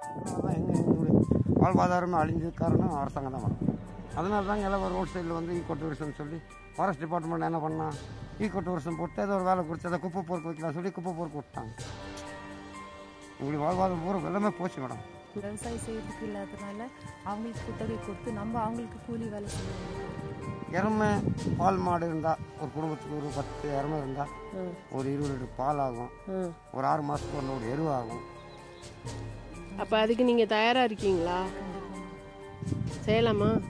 அதனால தான் எங்கள் எங்களுடைய வாழ்வாதாரமே அழிஞ்சது காரணம் அரசாங்கம் தான் வரும் அதனால தாங்க எல்லாம் ரோட் சைடில் வந்து ஈ கொட்டு சொல்லி ஃபாரஸ்ட் டிபார்ட்மெண்ட் என்ன பண்ணா ஈ கொட்டு வருஷம் போட்டு ஏதோ ஒரு வேலை குறித்து அதை குப்பை பொறுக்க வைக்கலாம் சொல்லி குப்பை பொறுக்க விட்டாங்க உங்களுடைய வாழ்வாதாரம் பூரா எல்லாமே போச்சு மேடம் விவசாயம் செய்யறதுக்கு இல்லாததுனால அவங்களுக்கு குத்தகை கொடுத்து நம்ம அவங்களுக்கு கூலி வேலை செய்யணும் எருமை பால் மாடு இருந்தால் ஒரு குடும்பத்துக்கு ஒரு பத்து எருமை இருந்தால் ஒரு இருபது லிட்டர் பால் ஆகும் ஒரு ஆறு மாதத்துக்கு ஒரு ஒரு எரு ஆகும் அப்போ அதுக்கு நீங்கள் தயாராக இருக்கீங்களா செய்யலாமா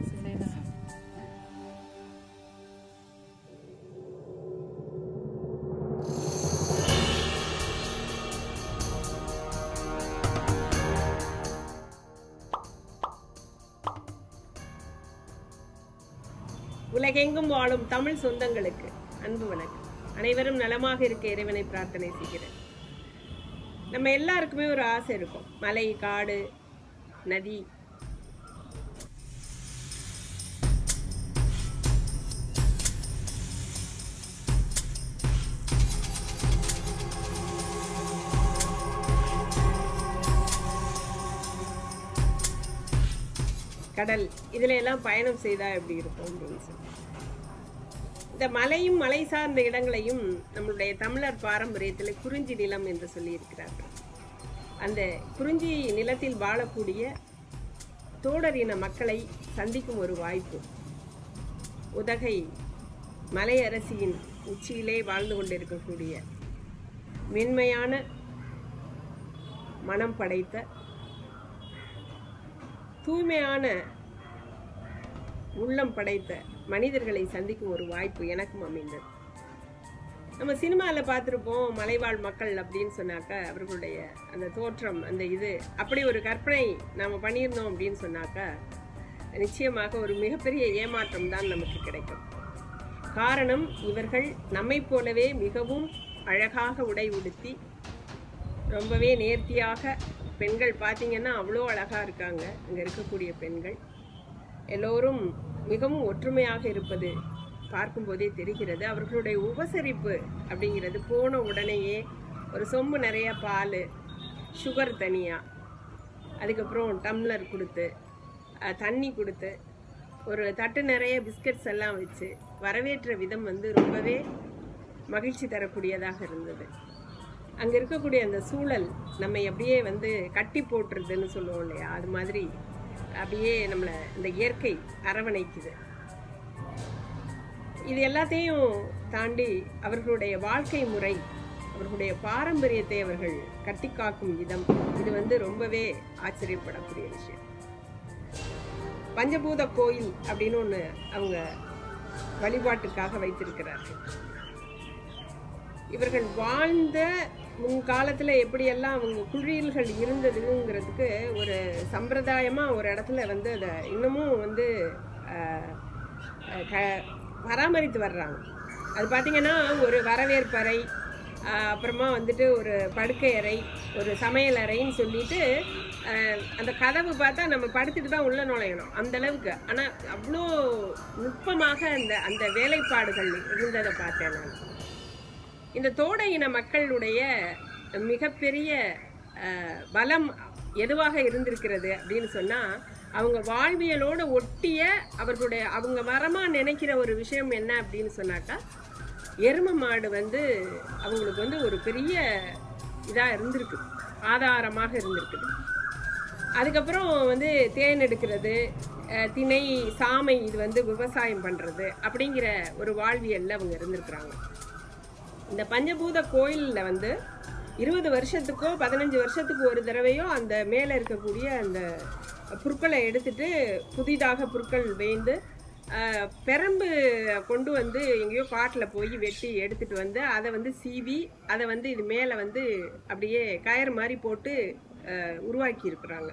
உலகெங்கும் வாழும் தமிழ் சொந்தங்களுக்கு அன்பு வணக்கம் அனைவரும் நலமாக இருக்க இறைவனை பிரார்த்தனை செய்கிறேன் நம்ம எல்லாருக்குமே ஒரு ஆசை இருக்கும் மலை காடு நதி கடல் இதுல எல்லாம் பயணம் செய்தா எப்படி இருக்கும் அப்படின்னு சொல்லி இந்த மலையும் மலை சார்ந்த இடங்களையும் நம்மளுடைய தமிழர் பாரம்பரியத்தில் குறிஞ்சி நிலம் என்று சொல்லியிருக்கிறார்கள் அந்த குறிஞ்சி நிலத்தில் வாழக்கூடிய தோடர் இன மக்களை சந்திக்கும் ஒரு வாய்ப்பு உதகை மலை அரசியின் உச்சியிலே வாழ்ந்து கொண்டிருக்கக்கூடிய மென்மையான மனம் படைத்த தூய்மையான உள்ளம் படைத்த மனிதர்களை சந்திக்கும் ஒரு வாய்ப்பு எனக்கும் அமைந்தது நம்ம சினிமாவில் பார்த்துருப்போம் மலைவாழ் மக்கள் அப்படின்னு சொன்னாக்க அவர்களுடைய அந்த தோற்றம் அந்த இது அப்படி ஒரு கற்பனை நாம் பண்ணியிருந்தோம் அப்படின்னு சொன்னாக்க நிச்சயமாக ஒரு மிகப்பெரிய ஏமாற்றம் தான் நமக்கு கிடைக்கும் காரணம் இவர்கள் நம்மைப் போலவே மிகவும் அழகாக உடை உடுத்தி ரொம்பவே நேர்த்தியாக பெண்கள் பார்த்தீங்கன்னா அவ்வளோ அழகாக இருக்காங்க இங்கே இருக்கக்கூடிய பெண்கள் எல்லோரும் மிகவும் ஒற்றுமையாக இருப்பது பார்க்கும்போதே தெரிகிறது அவர்களுடைய உபசரிப்பு அப்படிங்கிறது போன உடனேயே ஒரு சொம்பு நிறைய பால் சுகர் தனியாக அதுக்கப்புறம் டம்ளர் கொடுத்து அஹ், தண்ணி கொடுத்து ஒரு தட்டு நிறைய பிஸ்கட்ஸ் எல்லாம் வச்சு வரவேற்ற விதம் வந்து ரொம்பவே மகிழ்ச்சி தரக்கூடியதாக இருந்தது அங்கே இருக்கக்கூடிய அந்த சூழல் நம்மை அப்படியே வந்து கட்டி போட்டுருதுன்னு சொல்லுவோம் இல்லையா அது மாதிரி அப்படியே நம்மளை இந்த இயற்கை அரவணைக்குது இது எல்லாத்தையும் தாண்டி அவர்களுடைய வாழ்க்கை முறை அவர்களுடைய பாரம்பரியத்தை அவர்கள் கட்டி காக்கும் விதம் இது வந்து ரொம்பவே ஆச்சரியப்படக்கூடிய விஷயம் பஞ்சபூத கோயில் அப்படின்னு ஒன்று அவங்க வழிபாட்டுக்காக வைத்திருக்கிறார்கள் இவர்கள் வாழ்ந்த முன்காலத்தில் எப்படியெல்லாம் அவங்க குழியல்கள் இருந்ததுங்கிறதுக்கு ஒரு சம்பிரதாயமாக ஒரு இடத்துல வந்து அதை இன்னமும் வந்து ஆஹ், ஆஹ், க பராமரித்து வர்றாங்க அது பார்த்திங்கன்னா ஒரு வரவேற்பறை ஆஹ், அப்புறமா வந்துட்டு ஒரு படுக்கை அறை ஒரு சமையல் அறைன்னு சொல்லிட்டு ஆஹ், அந்த கதவு பார்த்தா நம்ம படுத்துட்டு தான் உள்ள நுழையணும் அந்த அளவுக்கு ஆனால் அவ்வளோ நுட்பமாக அந்த அந்த வேலைப்பாடுகள் இருந்ததை பார்த்தேன் நான் இந்த தோட இன மக்களுடைய மிகப்பெரிய அஹ், பலம் எதுவாக இருந்திருக்கிறது அப்படின்னு சொன்னா அவங்க வாழ்வியலோட ஒட்டிய அவர்களுடைய அவங்க வரமா நினைக்கிற ஒரு விஷயம் என்ன அப்படின்னு சொன்னாக்கா எரும மாடு வந்து அவங்களுக்கு வந்து ஒரு பெரிய இதா இருந்திருக்கு ஆதாரமாக இருந்திருக்குது அதுக்கப்புறம் வந்து தேன் எடுக்கிறது அஹ், திணை சாமை இது வந்து விவசாயம் பண்றது அப்படிங்கிற ஒரு வாழ்வியல்ல அவங்க இருந்திருக்கிறாங்க இந்த பஞ்சபூத கோயிலில் வந்து இருபது வருஷத்துக்கோ பதினஞ்சு வருஷத்துக்கு ஒரு தடவையோ அந்த மேலே இருக்கக்கூடிய அந்த புற்களை எடுத்துட்டு புதிதாக புற்கள் வேய்ந்து ஆஹ், பெரம்பு கொண்டு வந்து எங்கேயோ காட்டில் போய் வெட்டி எடுத்துட்டு வந்து அதை வந்து சீவி அதை வந்து இது மேலே வந்து அப்படியே கயிறு மாதிரி போட்டு ஆஹ், உருவாக்கி இருக்கிறாங்க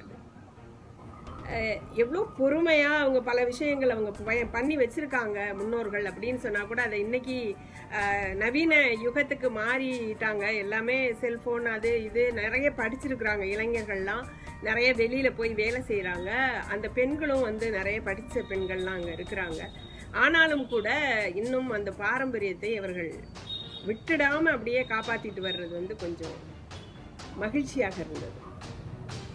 எவ்வளோ பொறுமையாக அவங்க பல விஷயங்கள் அவங்க பய- பண்ணி வச்சுருக்காங்க முன்னோர்கள் அப்படின்னு சொன்னால் கூட அதை இன்னைக்கு அஹ், நவீன யுகத்துக்கு மாறிட்டாங்க எல்லாமே செல்ஃபோன் அது இது நிறைய படிச்சிருக்கிறாங்க இளைஞர்கள்லாம் நிறைய வெளியில் போய் வேலை செய்கிறாங்க அந்த பெண்களும் வந்து நிறைய படித்த பெண்கள்லாம் அங்கே இருக்கிறாங்க ஆனாலும் கூட இன்னும் அந்த பாரம்பரியத்தை அவர்கள் விட்டுடாமல் அப்படியே காப்பாற்றிட்டு வர்றது வந்து கொஞ்சம் மகிழ்ச்சியாக இருந்தது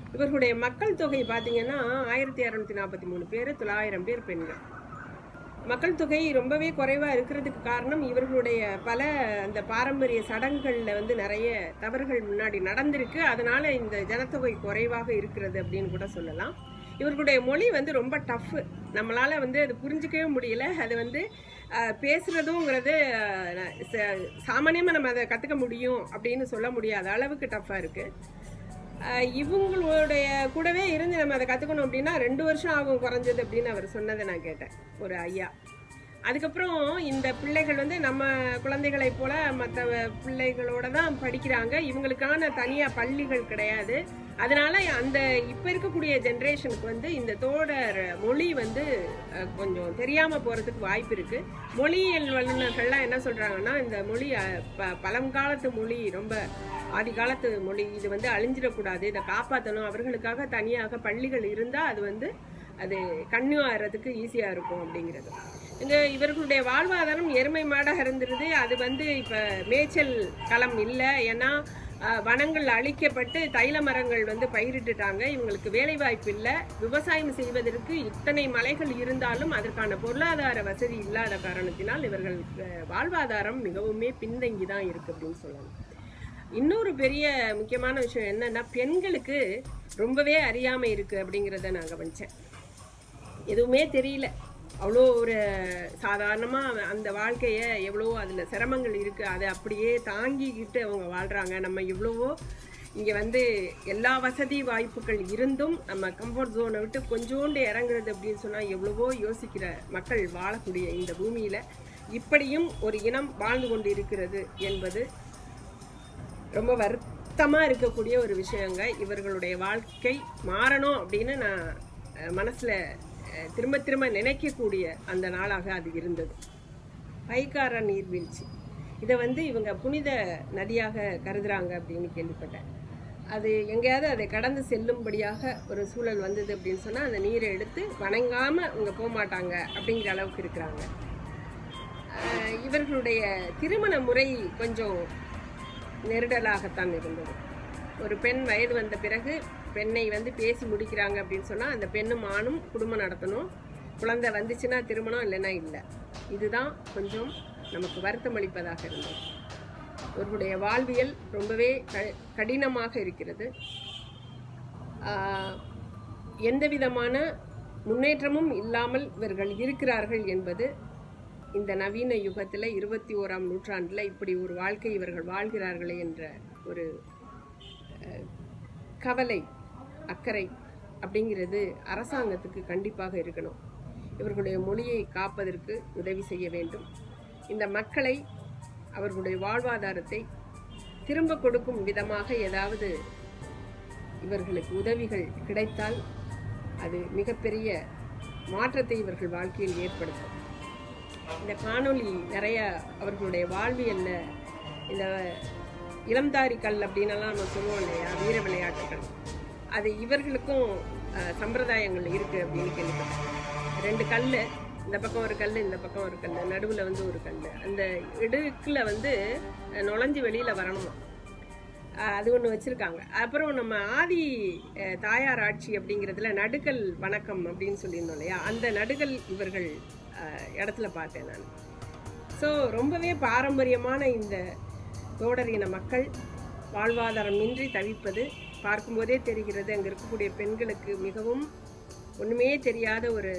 இவர்களுடைய மக்கள் தொகை பார்த்தீங்கன்னா ஆயிரத்தி இரநூத்தி நாற்பத்தி மூணு பேர் தொள்ளாயிரம் பேர் பெண்கள் மக்கள் தொகை ரொம்பவே குறைவாக இருக்கிறதுக்கு காரணம் இவர்களுடைய பல அந்த பாரம்பரிய சடங்குகளில் வந்து நிறைய தவறுகள் முன்னாடி நடந்திருக்கு அதனால இந்த ஜனத்தொகை குறைவாக இருக்கிறது அப்படின்னு கூட சொல்லலாம் இவர்களுடைய மொழி வந்து ரொம்ப டஃப்பு நம்மளால வந்து அது புரிஞ்சிக்கவே முடியல அது வந்து அஹ், பேசுறதுங்கிறது அஹ், ச- சாமானியமா நம்ம அதை கற்றுக்க முடியும் அப்படின்னு சொல்ல முடியாத அளவுக்கு டஃப்பாக இருக்குது ஆஹ் இவங்களுடைய கூடவே இருந்து நம்ம அதை கற்றுக்கணும் அப்படின்னா ரெண்டு வருஷம் ஆகும் குறைஞ்சது அப்படின்னு அவர் சொன்னதை நான் கேட்டேன் ஒரு ஐயா அதுக்கப்புறம் இந்த பிள்ளைகள் வந்து நம்ம குழந்தைகளைப் போல மற்ற பிள்ளைகளோட தான் படிக்கிறாங்க இவங்களுக்கான தனியாக பள்ளிகள் கிடையாது அதனால அந்த இப்போ இருக்கக்கூடிய ஜென்ரேஷனுக்கு வந்து இந்த தோடர் மொழி வந்து அஹ், கொஞ்சம் தெரியாமல் போகிறதுக்கு வாய்ப்பு இருக்குது மொழியியல் வல்லுநர்கள்லாம் என்ன சொல்கிறாங்கன்னா இந்த மொழி அஹ், ப பழங்காலத்து மொழி ரொம்ப ஆதி காலத்து மொழி இது வந்து அழிஞ்சிடக்கூடாது இதை காப்பாற்றணும் அவர்களுக்காக தனியாக பள்ளிகள் இருந்தால் அது வந்து அது கன்னியூ ஆகிறதுக்கு ஈஸியாக இருக்கும் அப்படிங்கிறது இந்த இவர்களுடைய வாழ்வாதாரம் எருமை மாடாக இருந்துருது அது வந்து இப்போ மேய்ச்சல் களம் இல்லை ஏன்னா அஹ், வனங்கள் அழிக்கப்பட்டு தைல மரங்கள் வந்து பயிரிட்டுட்டாங்க இவங்களுக்கு வேலை வாய்ப்பு இல்லை விவசாயம் செய்வதற்கு இத்தனை மலைகள் இருந்தாலும் அதற்கான பொருளாதார வசதி இல்லாத காரணத்தினால் இவர்கள் அஹ், வாழ்வாதாரம் மிகவுமே பின்தங்கி தான் இருக்கு அப்படின்னு சொல்லலாம் இன்னொரு பெரிய முக்கியமான விஷயம் என்னன்னா பெண்களுக்கு ரொம்பவே அறியாமை இருக்கு அப்படிங்கிறத நான் கவனிச்சேன் எதுவுமே தெரியல அவ்வளோ ஒரு சாதாரணமாக அந்த வாழ்க்கையை எவ்வளோ அதில் சிரமங்கள் இருக்குது அதை அப்படியே தாங்கிக்கிட்டு அவங்க வாழ்கிறாங்க நம்ம எவ்வளவோ இங்கே வந்து எல்லா வசதி வாய்ப்புகள் இருந்தும் நம்ம கம்ஃபர்ட் ஜோனை விட்டு கொஞ்சோண்டு இறங்குறது அப்படின்னு சொன்னால் எவ்வளவோ யோசிக்கிற மக்கள் வாழக்கூடிய இந்த பூமியில் இப்படியும் ஒரு இனம் வாழ்ந்து கொண்டு இருக்கிறது என்பது ரொம்ப வருத்தமாக இருக்கக்கூடிய ஒரு விஷயங்க இவர்களுடைய வாழ்க்கை மாறணும் அப்படின்னு நான் அஹ், மனசுல அஹ், திரும்ப திரும்ப நினைக்கக்கூடிய அந்த நாளாக அது இருந்தது பைக்கார நீர்வீழ்ச்சி இதை வந்து இவங்க புனித நதியாக கருதுறாங்க அப்படின்னு கேள்விப்பட்டேன் அது எங்கேயாவது அதை கடந்து செல்லும்படியாக ஒரு சூழல் வந்தது அப்படின்னு சொன்னால் அந்த நீரை எடுத்து வணங்காமல் அவங்க போக மாட்டாங்க அப்படிங்கிற அளவுக்கு இருக்கிறாங்க அஹ், இவர்களுடைய திருமண முறை கொஞ்சம் நெருடலாகத்தான் இருந்தது ஒரு பெண் வயது வந்த பிறகு பெண்ணை வந்து பேசி முடிக்கிறாங்க அப்படின்னு சொன்னால் அந்த பெண்ணும் ஆணும் குடும்பம் நடத்தணும் குழந்தை வந்துச்சுன்னா திருமணம் இல்லைன்னா இல்லை இதுதான் கொஞ்சம் நமக்கு வருத்தம் அளிப்பதாக இருந்தது இவர்களுடைய வாழ்வியல் ரொம்பவே க- கடினமாக இருக்கிறது ஆஹ், எந்த விதமான முன்னேற்றமும் இல்லாமல் இவர்கள் இருக்கிறார்கள் என்பது இந்த நவீன யுகத்தில் இருபத்தி ஓராம் நூற்றாண்டில் இப்படி ஒரு வாழ்க்கை இவர்கள் வாழ்கிறார்களே என்ற ஒரு அஹ், கவலை அக்கறை அப்படிங்கிறது அரசாங்கத்துக்கு கண்டிப்பாக இருக்கணும் இவர்களுடைய மொழியை காப்பதற்கு உதவி செய்ய வேண்டும் இந்த மக்களை அவர்களுடைய வாழ்வாதாரத்தை திரும்ப கொடுக்கும் விதமாக ஏதாவது இவர்களுக்கு உதவிகள் கிடைத்தால் அது மிகப்பெரிய மாற்றத்தை இவர்கள் வாழ்க்கையில் ஏற்படுத்தும் இந்த காணொளி நிறைய அவர்களுடைய வாழ்வியல்ல இந்த இளம்தாரி கல் அப்படின்னலாம் நம்ம சொல்லுவோம் இல்லையா வீர விளையாட்டுகள் அது இவர்களுக்கும் அஹ், சம்பிரதாயங்கள் இருக்கு அப்படின்னு கேள்விப்பட்டேன் ரெண்டு கல் இந்த பக்கம் ஒரு கல் இந்த பக்கம் ஒரு கல் நடுவில் வந்து ஒரு கல் அந்த இடுக்கில் வந்து அஹ், நுழைஞ்சு வெளியில் வரணுமா அஹ் அது ஒன்று வச்சுருக்காங்க அப்புறம் நம்ம ஆதி அஹ், தாயார் ஆட்சி அப்படிங்கிறதுல நடுக்கல் வணக்கம் அப்படின்னு சொல்லியிருந்தோம் இல்லையா அந்த நடுகல் இவர்கள் அஹ், இடத்துல பார்த்தேன் நான் ஸோ ரொம்பவே பாரம்பரியமான இந்த தோடர் இன மக்கள் வாழ்வாதாரமின்றி தவிப்பது பார்க்கும்போதே தெரிகிறது அங்கே இருக்கக்கூடிய பெண்களுக்கு மிகவும் ஒன்றுமே தெரியாத ஒரு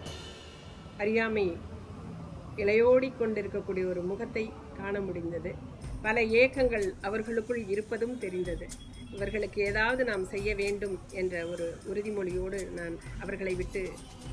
அறியாமை இலையோடி கொண்டிருக்கக்கூடிய ஒரு முகத்தை காண முடிந்தது பல ஏக்கங்கள் அவர்களுக்குள் இருப்பதும் தெரிந்தது இவர்களுக்கு ஏதாவது நாம் செய்ய வேண்டும் என்ற ஒரு உறுதிமொழியோடு நான் அவர்களை விட்டு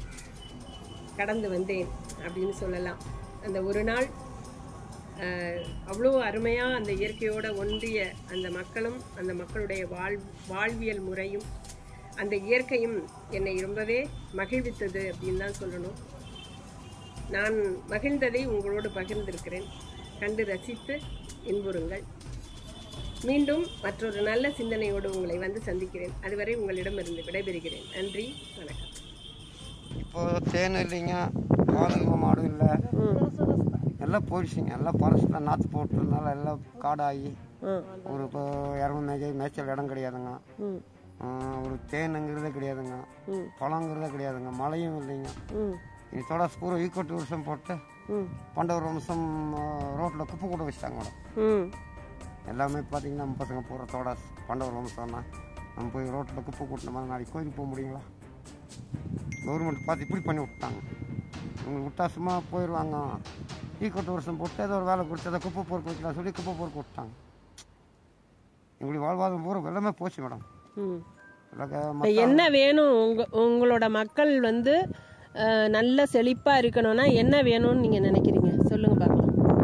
கடந்து வந்தேன் அப்படின்னு சொல்லலாம் அந்த ஒரு நாள் ஆஹ், அவ்வளோ அருமையாக அந்த இயற்கையோட ஒன்றிய அந்த மக்களும் அந்த மக்களுடைய வாழ் வாழ்வியல் முறையும் அந்த இயற்கையும் என்னை ரொம்பவே மகிழ்வித்தது அப்படின்னு தான் சொல்லணும் நான் மகிழ்ந்ததை உங்களோடு பகிர்ந்திருக்கிறேன் கண்டு ரசித்து இன்புறுங்கள் மீண்டும் மற்றொரு நல்ல சிந்தனையோடு உங்களை வந்து சந்திக்கிறேன் அதுவரை உங்களிடமிருந்து விடைபெறுகிறேன் நன்றி வணக்கம் இப்போ தேன் இல்லைங்க பாலுங்க மாடும் இல்லை எல்லாம் போயிடுச்சுங்க எல்லாம் ஃபாரஸ்ட்டில் நாற்று போட்டதுனால எல்லாம் காடாகி ஒரு இப்போ இறங்கு மேய்ச்சல் மேய்ச்சல் இடம் கிடையாதுங்க ஆஹ் ஒரு தேனுங்கிறதே கிடையாதுங்க ம் பழங்கிறதே கிடையாதுங்க மழையும் இல்லைங்க ம் இனி தொடாஸ் பூரா ஈக்கோ டூரிசம் போட்டு ம் பண்டவர் வம்சம் ரோட்டில் குப்பை கூட வச்சிட்டாங்க மேடம் ம் எல்லாமே பார்த்தீங்கன்னா நம்ம பசங்க பூரா தோடாஸ் பண்டவர் வம்சம்னா நம்ம போய் ரோட்டில் குப்பை கூட்டின மாதிரி நாளைக்கு கோயிலுக்கு போக முடியுங்களா கவர்மெண்ட் பார்த்து இப்படி பண்ணி விட்டாங்க உங்களுக்கு விட்டா சும்மா போயிடுவாங்க ஈக்கோ டூரிசம் போட்டு ஏதோ ஒரு வேலை கொடுத்து அதை குப்பை பொறுக்க வைக்கலாம் சொல்லி குப்பை பொறுக்க விட்டாங்க எங்களுடைய வாழ்வாதாரம் பூரா எல்லாமே போச்சு மேடம் ம் எல்லாக்க இப்ப என்ன வேணும் உங்க உங்களோட மக்கள் வந்து அஹ், நல்ல செழிப்பா இருக்கணும்னா என்ன வேணும்னு நீங்க நினைக்கிறீங்க சொல்லுங்க பார்க்கலாம்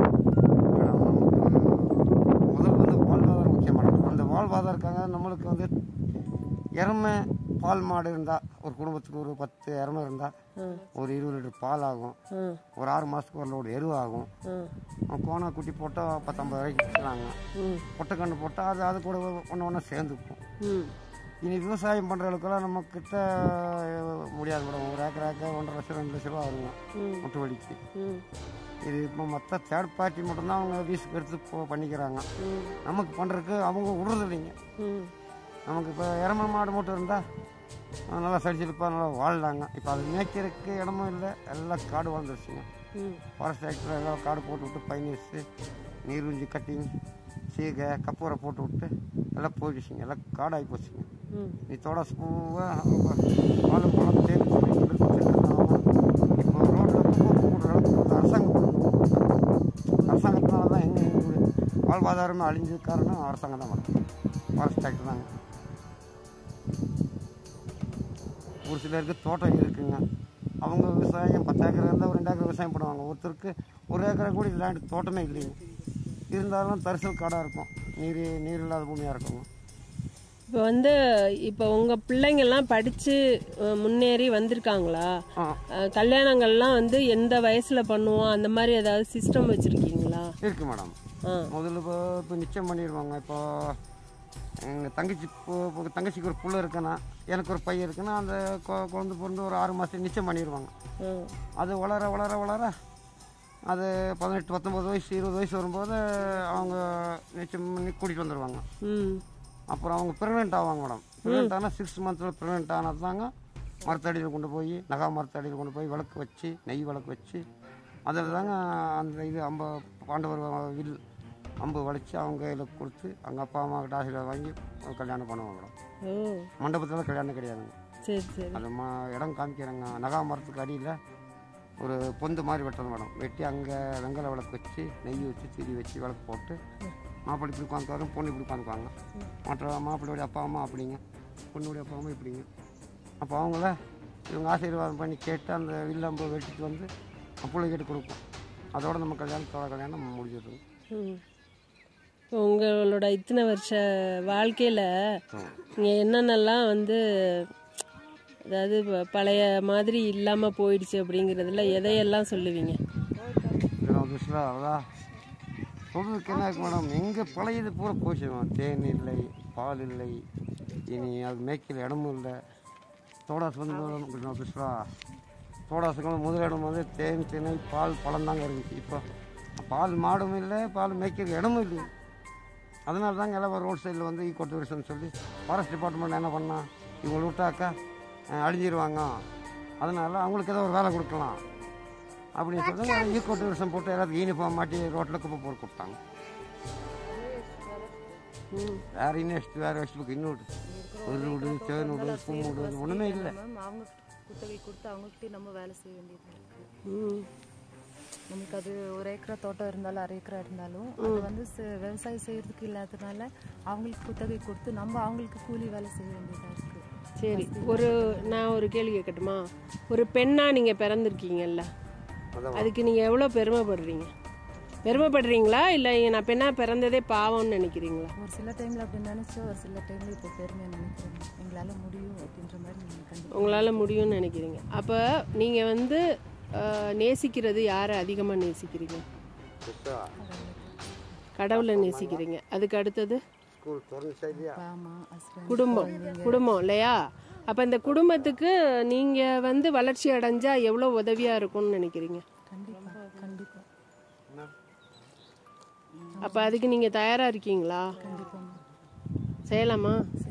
முதல் வந்து வாழ்வாதாரம் முக்கியம் மேடம் அந்த வாழ்வாதாரக்காக நம்மளுக்கு வந்து எருமை பால் மாடு இருந்தால் ஒரு குடும்பத்துக்கு ஒரு பத்து எருமை இருந்தால் ஒரு இருபது லிட்டர் பால் ஆகும் ம் ஒரு ஆறு மாதத்துக்கு ஒரு லோடு எரு ஆகும் ம் கோணா குட்டி போட்டால் பத்தொம்பது ரூபாய்க்கு விற்கிறாங்க ம் பொட்டைக்கன்று போட்டால் அது அது கூட ஒன்று ஒன்றா சேர்ந்துக்கும் ம் இனி விவசாயம் பண்ணுறவங்களுக்கெல்லாம் நம்ம கிட்ட முடியாது மேடம் ஒரு ஏக்கர் ஏக்கர் ஒன்றரை லட்சம் ரெண்டு லட்ச ரூபா வருங்க ம். முட்டு வலிக்கு ம் இது இப்போ மற்ற தேர்ட் பார்ட்டி மட்டும்தான் அவங்க வீசுக்கு எடுத்து போ பண்ணிக்கிறாங்க ம் நமக்கு பண்ணுறதுக்கு அவங்க விடுறது இல்லைங்க ம் நமக்கு இப்போ இறம மாடு மட்டும் இருந்தால் நல்லா சடிச்சிருப்பா நல்லா வாழ்ந்தாங்க இப்போ அது மேய்க்கிறதுக்கு இடமும் இல்லை எல்லாம் காடு வாழ்ந்துருச்சுங்க ம் ஃபாரஸ்ட் ஆக்டில் எல்லாம் காடு போட்டு விட்டு பைனீர்ஸு நீர்வஞ்சி கட்டிங் சீகை கப்பூரை போட்டு விட்டு எல்லாம் போயிடுச்சுங்க எல்லாம் காடாகி போச்சுங்க ம் நீ தோட பூவாக பாலும் பழம் தேடி சொல்லி இப்போ ரோட்டில் போடுற அளவுக்கு அரசாங்கம் கொடுக்கணும் அரசாங்கத்தினால தான் எங்கள் எங்களுடைய வாழ்வாதாரமே அழிஞ்சது காரணம் அரசாங்கம் தான் வரும் ஃபாரஸ்ட் ஆக்ட் தாங்க ஒரு சிலருக்கு தோட்டம் இருக்குங்க அவங்க விவசாயம் பத்து ஏக்கர் இருந்தால் ஒரு ரெண்டு ஏக்கர் விவசாயம் பண்ணுவாங்க ஒருத்தருக்கு ஒரு ஏக்கரை கூட லேண்ட் தோட்டமே இல்லைங்க இருந்தாலும் தரிசல் காடாக இருக்கும் நீர் நீர் இல்லாத பூமியாக இருக்குங்க இப்போ வந்து இப்போ உங்க பிள்ளைங்கெல்லாம் படிச்சு அஹ், முன்னேறி வந்திருக்காங்களா ஆ அஹ், கல்யாணங்கள்லாம் வந்து எந்த வயசுல பண்ணுவோம் அந்த மாதிரி ஏதாவது சிஸ்டம் வச்சிருக்கீங்களா இருக்கு மேடம் ஆ முதல்ல இப்போ இப்போ நிச்சயம் பண்ணிடுவாங்க இப்போ எங்கள் தங்கச்சி இப்போ இப்போ தங்கச்சிக்கு ஒரு புள்ள இருக்குன்னா எனக்கு ஒரு பையன் இருக்குன்னா அந்த கொ- குழந்தை பிறந்து ஒரு ஆறு மாதம் நிச்சயம் பண்ணிடுவாங்க ம் அது வளர வளர வளர அது பதினெட்டு பத்தொம்பது வயசு இருபது வயசு வரும்போது அவங்க நிச்சயம் பண்ணி கூட்டிகிட்டு வந்துடுவாங்க ம் அப்புறம் அவங்க ப்ரெக்னென்ட் ஆவாங்க மேடம் ப்ரெக்னென்ட் ஆனால் சிக்ஸ் மந்த்தில் ப்ரெக்னென்ட் ஆனால் தாங்க மரத்தடியில் கொண்டு போய் நகா மரத்தடியில் கொண்டு போய் விளக்கு வச்சு நெய் விளக்கு வச்சு அதில் தாங்க அந்த இது அம்ப பாண்டவர் வில் அம்பு வளைச்சி அவங்க கையில் கொடுத்து அவங்க அப்பா அம்மா கிட்ட ஆசீர்வாதம் வாங்கி கல்யாணம் பண்ணுவாங்க மேடம் ஓ மண்டபத்தில் கல்யாணம் கிடையாதுங்க சரி சரி அது மா இடம் காமிக்கிறேங்க நகா மரத்துக்கு அடியில் ஒரு பொந்து மாதிரி வெட்டணும் மேடம் வெட்டி அங்கே வெங்கல விளக்கு வச்சு நெய் வச்சு திரி வச்சு விளக்கு போட்டு மாப்பிள்ளை இப்படி உட்காந்துக்குவாங்க பொண்ணு இப்படி உட்காந்துக்குவாங்க மற்ற மாப்பிள்ளையோடைய அப்பா அம்மா அப்படிங்க பொண்ணுடைய அப்பா அம்மா இப்படிங்க அப்போ அவங்கள இவங்க ஆசீர்வாதம் பண்ணி கேட்டு அந்த வில்லம்பு வெட்டிட்டு வந்து பிள்ளை கேட்டு கொடுப்போம் அதோட நம்ம கல்யாணத்தோட கல்யாணம் முடிஞ்சிடும் ம் இப்போ உங்களோட இத்தனை வருஷ வாழ்க்கையில நீங்க என்னென்னலாம் வந்து அதாவது இப்ப பழைய மாதிரி இல்லாம போயிடுச்சு அப்படிங்கிறதுல எதையெல்லாம் சொல்லுவீங்க இருபது வருஷம் அதான் சொல்றதுக்கு என்ன இருக்கு மேடம் எங்கே பழையது பூரா போச்சு மேடம். தேன் இல்லை பால் இல்லை இனி அது மேய்க்கிற இடமும் இல்லை தோடாசு வந்து இருபது வருஷம் தோடாசுக்கு முதலிடம் வந்து தேன் திணை பால் பழம் தாங்க இருந்துச்சு இப்போ பால் மாடும் இல்லை பால் மேய்க்கிற இடமும் இல்லை அதனால தாங்க எல்லாம் ரோட் சைடில் வந்து ஈக்கோ டூரிசம் சொல்லி ஃபாரஸ்ட் டிபார்ட்மெண்ட் என்ன பண்ணா இவங்களை விட்டாக்கா அஹ், அழிஞ்சிருவாங்க அதனால அவங்களுக்கு ஏதோ ஒரு வேலை கொடுக்கலாம் அப்படின்னு சொல்லி ஈக்கோ டூரிசம் போட்டு எல்லாத்துக்கும் யூனிஃபார்ம் மாட்டி ரோட்டில் குப்பை போட்டு கொடுத்தாங்க வேற இன்னும் வேற வச்சுருக்கு இன்னொரு ஒரு வீடு தேன் வீடு பூ வீடு ஒன்றுமே இல்லை மேம் அவங்க குத்தகை கொடுத்து அவங்ககிட்டயே நம்ம வேலை செய்ய வேண்டியது இருக்கு ம் நமக்கு அது ஒரு ஏக்கரா தோட்டம் இருந்தாலும் அரை ஏக்கரா இருந்தாலும் அது வந்து ச- விவசாயம் செய்யறதுக்கு இல்லாததுனால அவங்களுக்கு குத்தகை கொடுத்து நம்ம அவங்களுக்கு கூலி வேலை செய்ய வேண்டியதா இருக்கு சரி ஒரு நான் ஒரு கேள்வி கேட்கட்டுமா ஒரு பெண்ணா நீங்க பிறந்திருக்கீங்கல்ல அதுக்கு நீங்க எவ்வளோ பெருமைப்படுறீங்க பெருமைப்படுறீங்களா இல்லை நான் பெண்ணா பிறந்ததே பாவம்னு நினைக்கிறீங்களா ஒரு சில டைம்ல அப்படி நினைச்சோம் ஒரு சில டைம்ல இப்போ பெருமையா நினைக்கிறோம் எங்களால முடியும் அப்படின்ற மாதிரி நீங்க கண்டிப்பா உங்களால் முடியும்னு நினைக்கிறீங்க அப்போ நீங்கள் வந்து அஹ், நேசிக்கிறது யாரை அதிகமாக நேசிக்கிறீங்க கடவுளை நேசிக்கிறீங்க அதுக்கு அடுத்தது ஸ்கூல் திறந்துச்சா இல்லையா அப்பா அம்மா ஹஸ்பண்ட் குடும்பம் குடும்பம் இல்லையா அப்போ இந்த குடும்பத்துக்கு நீங்கள் வந்து வளர்ச்சி அடைஞ்சா எவ்வளோ உதவியாக இருக்கும்னு நினைக்கிறீங்க கண்டிப்பா கண்டிப்பா அப்போ அதுக்கு நீங்கள் தயாராக இருக்கீங்களா கண்டிப்பா செய்யலாமா